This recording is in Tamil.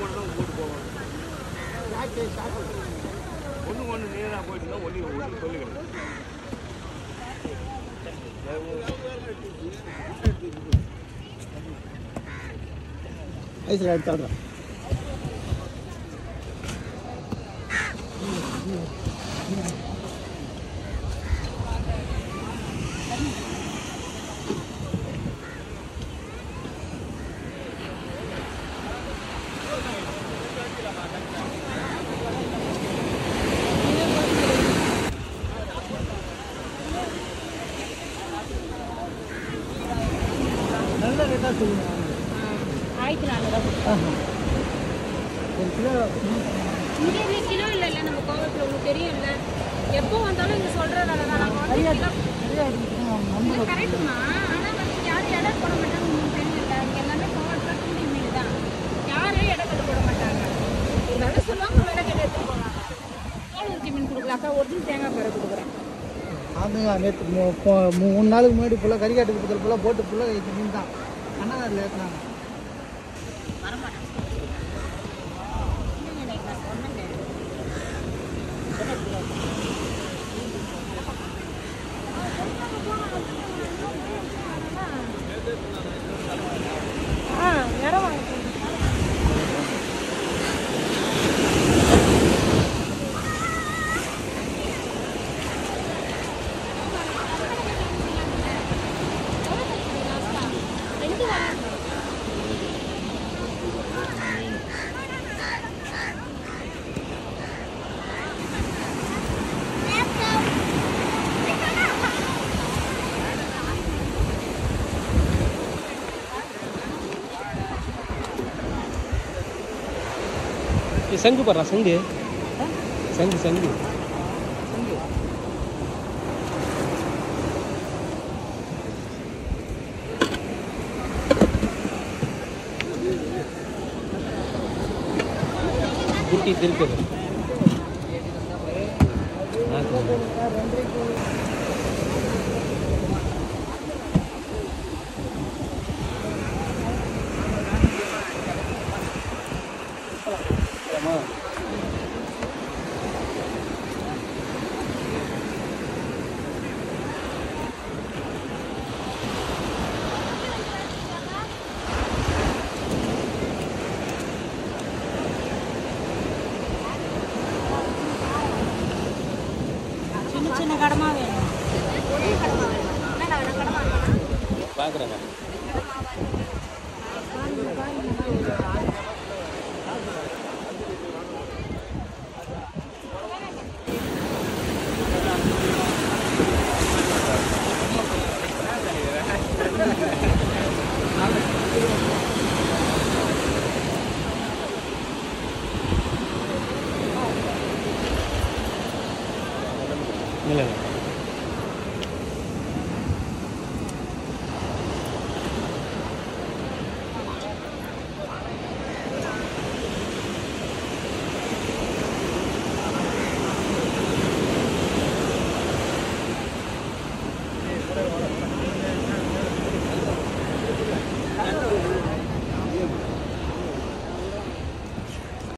போட்டு தான் போட்டு போவாங்க ஒன்றுக்கு ஒன்று நேராக போயிட்டுனா ஒன்று ஒன்று சொல்லிக்கிறேன் ஐஸில் எடுத்து ஆடுறேன் நல்ல ரேட்டாக சொல்லுங்க ஆயிரத்தி நானூறுரூவா ஆஹா ஒரு கிலோ இங்கே இங்கே கிலோ இல்லை இல்லை நம்ம கோவத்தில் உங்களுக்கு தெரியும்ல எப்போ வந்தாலும் இங்கே சொல்கிற வேலை தான் நாங்கள் வந்து கிலோ சரியா இருக்குங்க நம்ம இல்லை கரெக்டுமா ஆனால் வந்து யாரும் எடை போட மாட்டாங்க உங்களுக்கு தெரியல இங்கே எல்லாமே கோவத்தில் கூலி மீன் தான் யாரும் எடை கட்டு போட மாட்டாங்க ஒரு விலை சொல்லுவாங்க விலை கட்டு எடுத்து போவாங்க தோல் உரிச்சி மீன் கொடுக்கல அக்கா ஒரிஜினல் தேங்காய் பாறை கொடுக்குறேன் அதுங்க நேற்று மூ- போ- மூணு நாளுக்கு முன்னாடி ஃபுல்லாக கறிக்காட்டு பக்கத்தில் ஃபுல்லாக போட்டு ஃபுல்லாக இது மீன் தான் கண்ணாரில் ஏற்றினாங்க ஆ இடம் வாங்க ரெண்டு வாங்க சங்கு போடுறா சங்கு சங்கு சங்கு குட்டி திருக்குது சின்ன சின்ன கடமா வேணும் ஒரே கடமா வேணும் என்ன வேணும் கடமா வேணும் பார்க்குறேங்க இல்லை இல்லை